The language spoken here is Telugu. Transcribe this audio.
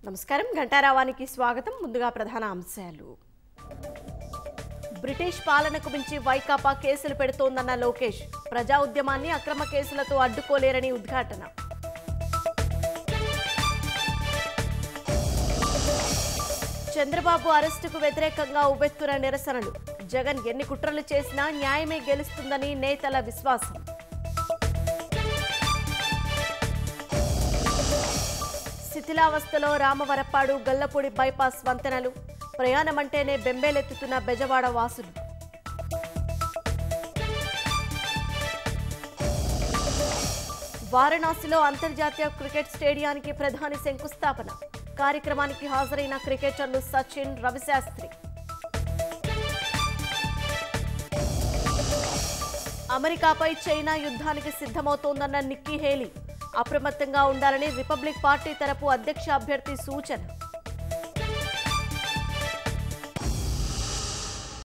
నమస్కారం ఘంటారావానికి స్వాగతం ముందుగా ప్రధాన అంశాలు బ్రిటిష్ పాలనకు మించి వైకాపా కేసులు పెడుతోందన్న లోకేష్ ప్రజా ఉద్యమాన్ని అక్రమ కేసులతో అడ్డుకోలేరని ఉద్ఘాటన చంద్రబాబు అరెస్టుకు వ్యతిరేకంగా ఉవ్వెత్తున నిరసనలు జగన్ ఎన్ని కుట్రలు చేసినా న్యాయమే గెలుస్తుందని నేతల విశ్వాసం శిథిలావస్థలో రామవరప్పాడు గల్లపూడి బైపాస్ వంతెనలు ప్రయాణమంటేనే బెంబేలెత్తుతున్న బెజవాడ వాసులు వారణాసిలో అంతర్జాతీయ క్రికెట్ స్టేడియానికి ప్రధాని శంకుస్థాపన కార్యక్రమానికి హాజరైన క్రికెటర్లు సచిన్ రవిశాస్త్రి అమెరికాపై చైనా యుద్ధానికి సిద్ధమవుతోందన్న నిక్కీ హేలీ అప్రమత్తంగా ఉండాలని రిపబ్లిక్ పార్టీ తరపు అధ్యక్ష అభ్యర్థి సూచన